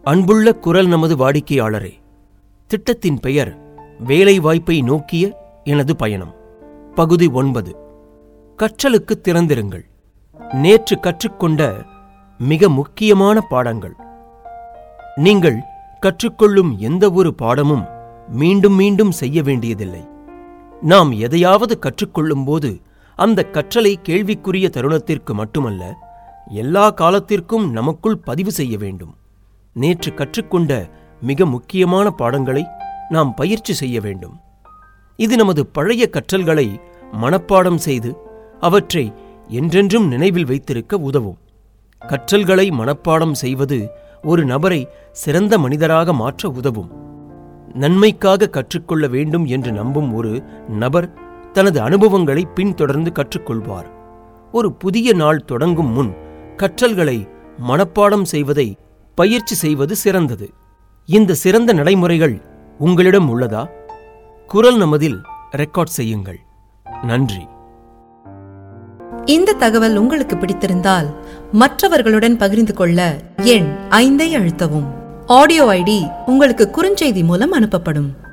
அன்புள்ள குரல் நமது வாடிக்கையாளரே திட்டத்தின் பெயர் வேலைவாய்ப்பை நோக்கிய எனது பயணம் பகுதி ஒன்பது கற்றலுக்கு திறந்திருங்கள் நேற்று கற்றுக்கொண்ட மிக முக்கியமான பாடங்கள் நீங்கள் கற்றுக்கொள்ளும் எந்த ஒரு பாடமும் மீண்டும் மீண்டும் செய்ய வேண்டியதில்லை நாம் எதையாவது கற்றுக்கொள்ளும்போது அந்த கற்றலை கேள்விக்குரிய தருணத்திற்கு மட்டுமல்ல எல்லா காலத்திற்கும் நமக்குள் பதிவு செய்ய வேண்டும் நேற்று கற்றுக்கொண்ட மிக முக்கியமான பாடங்களை நாம் பயிற்சி செய்ய வேண்டும் இது நமது பழைய கற்றல்களை மனப்பாடம் செய்து அவற்றை என்றென்றும் நினைவில் வைத்திருக்க உதவும் கற்றல்களை மனப்பாடம் செய்வது ஒரு நபரை சிறந்த மனிதராக மாற்ற உதவும் நன்மைக்காக கற்றுக்கொள்ள வேண்டும் என்று நம்பும் ஒரு நபர் தனது அனுபவங்களை பின்தொடர்ந்து கற்றுக்கொள்வார் ஒரு புதிய நாள் தொடங்கும் முன் கற்றல்களை மனப்பாடம் செய்வதை பயிற்சி செய்வது சிறந்தது இந்த சிறந்த நடைமுறைகள் உங்களிடம் உள்ளதா குரல் நமதில் ரெக்கார்ட் செய்யுங்கள் நன்றி இந்த தகவல் உங்களுக்கு பிடித்திருந்தால் மற்றவர்களுடன் பகிர்ந்து கொள்ள எண் ஐந்தை அழுத்தவும் ஆடியோ ஐடி உங்களுக்கு குறுஞ்செய்தி மூலம் அனுப்பப்படும்